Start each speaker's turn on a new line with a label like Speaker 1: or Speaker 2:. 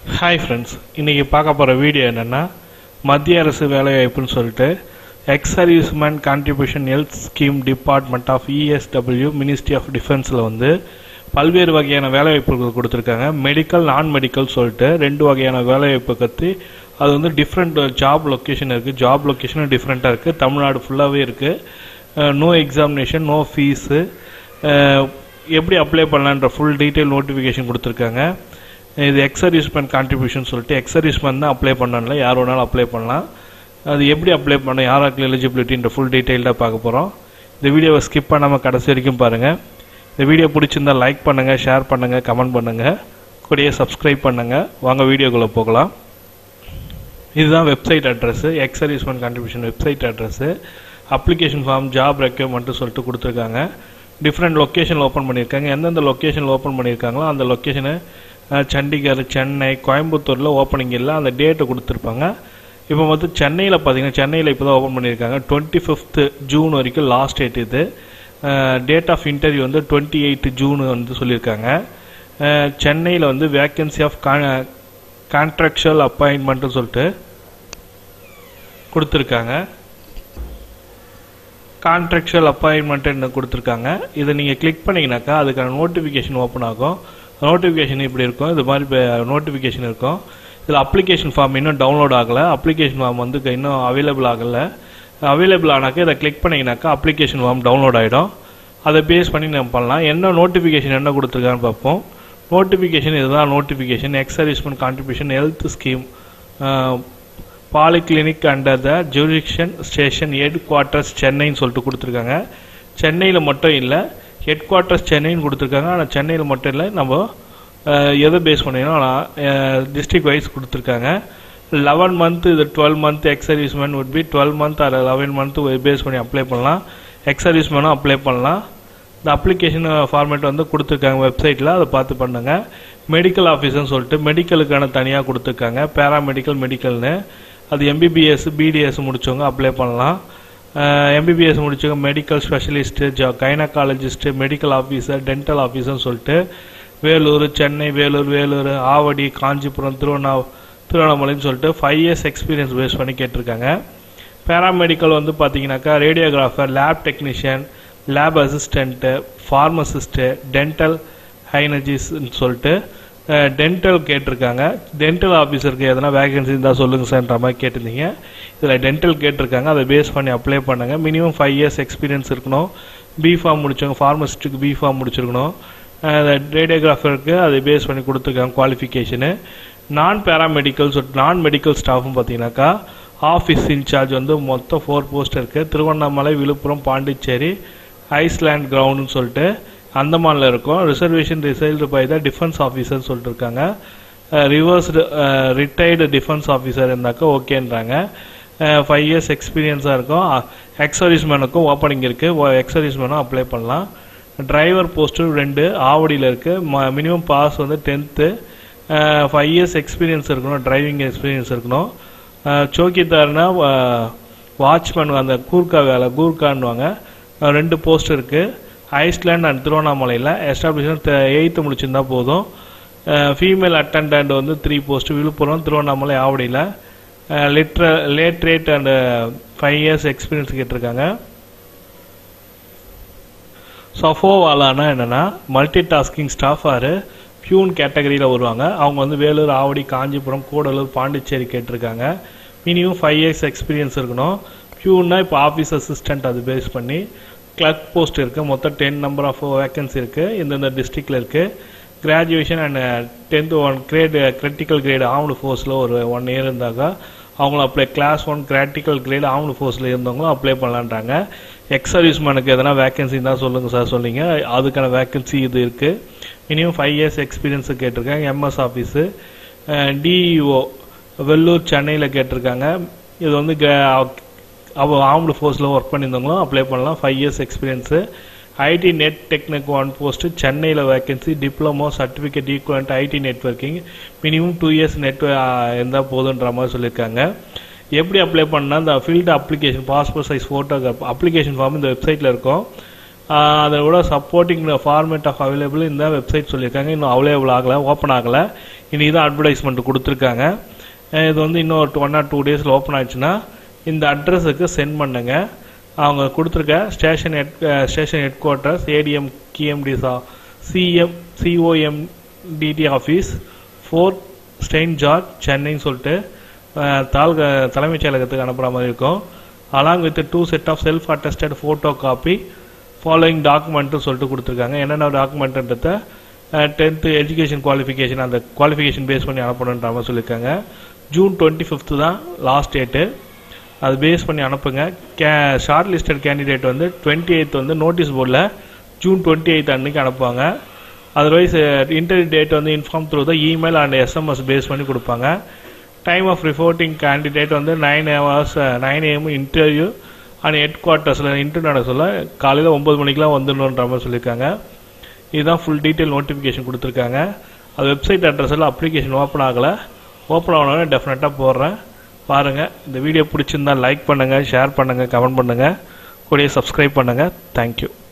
Speaker 1: hi friends இன்றைக்கி பார்க்க போகிற வீடியோ என்னென்னா மத்திய அரசு வேலைவாய்ப்புன்னு சொல்லிட்டு ex serviceman contribution health scheme department of ESW ministry of டிஃபென்ஸில் வந்து பல்வேறு வகையான வேலைவாய்ப்புகள் கொடுத்துருக்காங்க மெடிக்கல் நான் மெடிக்கல் சொல்லிட்டு ரெண்டு வகையான வேலைவாய்ப்பு கற்று அது வந்து டிஃப்ரெண்ட் ஜாப் லொக்கேஷன் இருக்குது ஜாப் லொக்கேஷனும் டிஃப்ரெண்ட்டாக இருக்குது தமிழ்நாடு ஃபுல்லாகவே இருக்குது நோ எக்ஸாமினேஷன் நோ ஃபீஸு எப்படி அப்ளை பண்ணலான்ற ஃபுல் டீட்டெயில் நோட்டிஃபிகேஷன் கொடுத்துருக்காங்க இது எக்ஸ் சர்வீஸ்மேன் கான்ட்ரிபியூஷன் சொல்லிட்டு எக்ஸ் சர்வீஸ்மேன் தான் அப்ளை பண்ணல யார் வேணாலும் அப்ளை பண்ணலாம் அது எப்படி அப்ளை பண்ண யாராருக்கு எலிஜிபிலிட்டின்ற ஃபுல் டீட்டெயில்டாக பார்க்க போகிறோம் இந்த வீடியோவை ஸ்கிப் பண்ணாமல் கடைசி வரைக்கும் பாருங்கள் இந்த வீடியோ பிடிச்சிருந்தா லைக் பண்ணுங்கள் ஷேர் பண்ணுங்கள் கமெண்ட் பண்ணுங்கள் கூடயே சப்ஸ்கிரைப் பண்ணுங்கள் வாங்க வீடியோக்குள்ளே போகலாம் இதுதான் website address ex serviceman contribution website address application form job requirement சொல்லிட்டு கொடுத்துருக்காங்க டிஃப்ரெண்ட் லொக்கேஷனில் ஓப்பன் பண்ணியிருக்காங்க எந்தெந்த லொக்கேஷனில் ஓப்பன் பண்ணியிருக்காங்களோ அந்த லொக்கேஷனை சண்டிகர் சென்னை கோயம்புத்தூரில் ஓப்பனிங் இல்லை அந்த டேட்டை கொடுத்துருப்பாங்க இப்போ வந்து சென்னையில் பார்த்தீங்கன்னா சென்னையில் இப்போ தான் ஓப்பன் பண்ணியிருக்காங்க டுவெண்ட்டி ஃபிஃப்த்து ஜூன் வரைக்கும் லாஸ்ட் டேட் இது டேட் ஆஃப் இன்டர்வியூ வந்து டுவெண்ட்டி எயிட் ஜூன் வந்து சொல்லியிருக்காங்க சென்னையில் வந்து வேக்கன்சி ஆஃப் கான்ட்ராக்சுவல் அப்பாயின்மெண்ட்னு சொல்லிட்டு கொடுத்துருக்காங்க கான்ட்ராக்சுவல் அப்பாயின்மெண்ட்னு கொடுத்துருக்காங்க இதை நீங்கள் கிளிக் பண்ணிங்கனாக்கா அதுக்கான நோட்டிஃபிகேஷன் ஓப்பன் ஆகும் நோட்டிஃபிகேஷன் இப்படி இருக்கும் இது மாதிரி நோட்டிஃபிகேஷன் இருக்கும் இதில் அப்ளிகேஷன் ஃபார்ம் இன்னும் டவுன்லோட் ஆகலை அப்ளிகேஷன் ஃபார்ம் வந்து இன்னும் அவைலபிள் ஆகலை அவைலபிள் ஆனாக்கா இதை கிளிக் பண்ணிங்கனாக்கா அப்ளிகேஷன் ஃபார்ம் டவுன்லோட் ஆகிடும் அதை பேஸ் பண்ணி நம்ம பண்ணலாம் என்ன நோட்டிஃபிகேஷன் என்ன கொடுத்துருக்கான்னு பார்ப்போம் நோட்டிஃபிகேஷன் இதுதான் notification ex servicemen contribution health scheme polyclinic under the jurisdiction station headquarters சென்னைன்னு சொல்லிட்டு கொடுத்துருக்காங்க சென்னையில் மட்டும் இல்லை ஹெட் குவார்ட்டர்ஸ் சென்னைன்னு கொடுத்துருக்காங்க ஆனால் சென்னையில் மட்டும் இல்லை நம்ம எதை பேஸ் பண்ணிங்கன்னா டிஸ்ட்ரிக்ட் வைஸ் கொடுத்துருக்காங்க லெவன் மந்த் இது twelve month ex serviceman would be twelve month or eleven month base பண்ணி அப்ளை பண்ணலாம் எக்ஸ் சர்வீஸ்மேனும் அப்ளை பண்ணலாம் இந்த அப்ளிகேஷன் ஃபார்மேட் வந்து கொடுத்துருக்காங்க வெப்சைட்டில் அதை பார்த்து பண்ணுங்க மெடிக்கல் ஆஃபீஸர்னு சொல்லிட்டு மெடிக்கலுக்கான தனியாக கொடுத்துருக்காங்க பேராமெடிக்கல் மெடிக்கல்னு அது எம்பிபிஎஸ் பிடிஎஸ் முடிச்சவங்க அப்ளை பண்ணலாம் எம்பிபிஎஸ் முடிச்சவங்க மெடிக்கல் ஸ்பெஷலிஸ்ட்டு ஜ கைனகாலஜிஸ்ட்டு மெடிக்கல் ஆஃபீஸர் டென்டல் ஆஃபீஸர்னு சொல்லிட்டு வேலூர் சென்னை வேலூர் வேலூர் ஆவடி காஞ்சிபுரம் திருவண்ணா திருவண்ணாமலைன்னு சொல்லிட்டு ஃபைவ் இயர்ஸ் எக்ஸ்பீரியன்ஸ் பேஸ் பண்ணி கேட்டிருக்காங்க பேராமெடிக்கல் வந்து பார்த்தீங்கன்னாக்கா radiographer lab technician lab assistant pharmacist dental ஹைனஜிஸ்ன்னு சொல்லிட்டு டென்டல் கேட்டிருக்காங்க டென்டல் ஆஃபீஸருக்கு எதனா வேகன்சி இருந்தால் சொல்லுங்கள் சார்ன்ற மாதிரி கேட்டிருந்தீங்க இதில் டென்டல் கேட்டிருக்காங்க அதை பேஸ் பண்ணி அப்ளை பண்ணுங்கள் மினிமம் ஃபைவ் இயர்ஸ் எக்ஸ்பீரியன்ஸ் இருக்கணும் பி ஃபார்ம் முடிச்சவங்க ஃபார்மசிஸ்ட்டுக்கு பி ஃபார்ம் முடிச்சிருக்கணும் ரேடியோகிராஃபருக்கு அதை பேஸ் பண்ணி கொடுத்துருக்காங்க குவாலிஃபிகேஷனு நான் பேராமெடிக்கல் சொல்லிட்டு நான் மெடிக்கல் ஸ்டாஃப்னு பார்த்தீங்கன்னாக்கா ஆஃபீஸ் இன்சார்ஜ் வந்து மொத்தம் ஃபோர் போஸ்ட் இருக்குது திருவண்ணாமலை விழுப்புரம் பாண்டிச்சேரி ஐஸ்லேண்ட் கிரவுண்டுன்னு சொல்லிட்டு அந்தமானில் இருக்கும் ரிசர்வேஷன் ரிசைல்டு பை த டிஃபென்ஸ் ஆஃபீஸர்னு சொல்லிட்டு இருக்காங்க ரிவர்ஸ்டு ரிட்டையர்டு டிஃபென்ஸ் ஆஃபீஸர் இருந்தாக்கா ஓகேன்றாங்க ஃபைவ் இயர்ஸ் எக்ஸ்பீரியன்ஸாக இருக்கும் எக்ஸ் சர்வீஸ்மேனுக்கும் ஓப்பனிங் இருக்குது எக்ஸ் சர்வீஸ்மேனும் அப்ளை பண்ணலாம் டிரைவர் போஸ்ட்டு ரெண்டு ஆவடியில் இருக்குது மினிமம் பாஸ் வந்து டென்த்து ஃபைவ் இயர்ஸ் எக்ஸ்பீரியன்ஸ் இருக்கணும் டிரைவிங் எக்ஸ்பீரியன்ஸ் இருக்கணும் சோக்கிதார்னா வாட்ச்மேன் அந்த கூர்க்கா வேலை கூர்க்கான்னுவாங்க ரெண்டு போஸ்ட் இருக்குது ஐஸ்லேண்ட் அண்ட் திருவண்ணாமலையில் எஸ்டாப்ளிஷ்மெண்ட் எயித்து முடிச்சிருந்தா போதும் ஃபீமேல் அட்டண்டன்ட் வந்து த்ரீ போஸ்ட் விழுப்புரம் திருவண்ணாமலை ஆவடியில் literate and five years experience கேட்டிருக்காங்க சஃபோவாலானா என்னென்னா மல்டி டாஸ்கிங் ஸ்டாஃப் ஆறு பியூன் கேட்டகரியில் வருவாங்க அவங்க வந்து வேலூர் ஆவடி காஞ்சிபுரம் கூடலூர் பாண்டிச்சேரி கேட்டிருக்காங்க மினிமம் ஃபைவ் இயர்ஸ் எக்ஸ்பீரியன்ஸ் இருக்கணும் பியூன்னா இப்போ ஆஃபீஸ் அசிஸ்டன்ட் அது பேஸ் பண்ணி கிளர்க் போஸ்ட் இருக்குது மொத்தம் டென் நம்பர் ஆஃப் வேக்கன்சி இருக்குது இந்தந்த டிஸ்ட்ரிக்டில் இருக்குது graduation and tenth one grade critical grade armed ஃபோர்ஸில் ஒரு ஒன் இயர் இருந்தாக்கா அவங்களும் apply class one critical grade armed ஃபோர்ஸில் இருந்தவங்களும் அப்ளை பண்ணலான்றாங்க எக்ஸ் சர்வீஸ்மேனுக்கு எதனா வேக்கன்சி தான் சொல்லுங்கள் சார் சொல்லிங்க அதுக்கான வேக்கன்சி இது இருக்குது மினிமம் ஃபைவ் இயர்ஸ் எக்ஸ்பீரியன்ஸு கேட்டிருக்காங்க எம்எஸ் ஆஃபீஸு டிஇஓ வெள்ளூர் சென்னையில் கேட்டிருக்காங்க இது வந்து அவ ஆர்ம்டு ஃபோர்ஸில் ஒர்க் பண்ணியிருந்தவங்களும் அப்ளை பண்ணலாம் five years experience IT net technique one post சென்னையில் vacancy diploma certificate equivalent IT networking minimum two years net இருந்தால் போதுன்ற மாதிரி சொல்லியிருக்காங்க எப்படி அப்ளை பண்ணால் இந்த field application passport size photograph application form இந்த வெப்சைட்டில் இருக்கும் அதை விட சப்போர்ட்டிங் ஃபார்மேட் ஆஃப் அவைலபிள் இந்த வெப்சைட் சொல்லியிருக்காங்க இன்னும் அவைலபிள் ஆகலை ஓப்பன் ஆகலை இனி தான் அட்வர்டைஸ்மெண்ட் கொடுத்துருக்காங்க அஹ் இது வந்து இன்னும் ஒரு ஒன் ஆர் டூ டேஸில் ஓப்பன் ஆச்சுன்னா இந்த அட்ரஸுக்கு சென்ட் பண்ணுங்க அவங்க கொடுத்துருக்க station head station headquarters ADM கிஎம்டி சிஎம் சிஓஎம்டிடி ஆஃபீஸ் ஃபோர் ஸ்டெயின் ஜார்ஜ் சென்னைன்னு சொல்லிட்டு அஹ், தாலுக தலைமைச் செயலகத்துக்கு அனுப்புகிற மாதிரி இருக்கும் along with two set of self attested photo copy following டாக்குமெண்ட்னு சொல்லிட்டு கொடுத்துருக்காங்க என்னென்ன டாக்குமெண்ட்ன்றத டென்த்து எஜுகேஷன் குவாலிஃபிகேஷன் அந்த குவாலிஃபிகேஷன் பேஸ் பண்ணி அனுப்பணுன்ற மாதிரி சொல்லியிருக்காங்க ஜூன் டுவெண்ட்டி ஃபிஃப்த்து தான் லாஸ்ட் டேட்டு அது பேஸ் பண்ணி அனுப்புங்க கே ஷார்ட் லிஸ்டட் கேண்டிடேட் வந்து டுவெண்ட்டி எயித் வந்து நோட்டீஸ் போர்டில் ஜூன் டுவெண்ட்டி எயித் அன்னைக்கு அனுப்புவாங்க அதர்வைஸ் இன்டர்வியூ டேட் வந்து inform through the email and SMS base பண்ணி கொடுப்பாங்க டைம் ஆஃப் ரிப்போர்ட்டிங் கேண்டிடேட் வந்து nine hours nine AM interview and head குவார்ட்டர்ஸில் இன்டர்வியூ நடக்க சொல்ல காலையில் ஒம்பது மணிக்கெலாம் வந்துடணுன்ற மாதிரி சொல்லியிருக்காங்க இதுதான் ஃபுல் டீட்டெயில் நோட்டிஃபிகேஷன் கொடுத்துருக்காங்க அது வெப்சைட் அட்ரஸ் எல்லாம் அப்ளிகேஷன் ஓப்பன் ஆகலை ஓப்பன் ஆகணும்னா டெஃபினட்டாக போடுறேன் பாருங்கள் இந்த வீடியோ பிடிச்சிருந்தா லைக் பண்ணுங்கள் ஷேர் பண்ணுங்கள் கமெண்ட் பண்ணுங்கள் கூடயே சப்ஸ்கிரைப் பண்ணுங்கள் தேங்க்யூ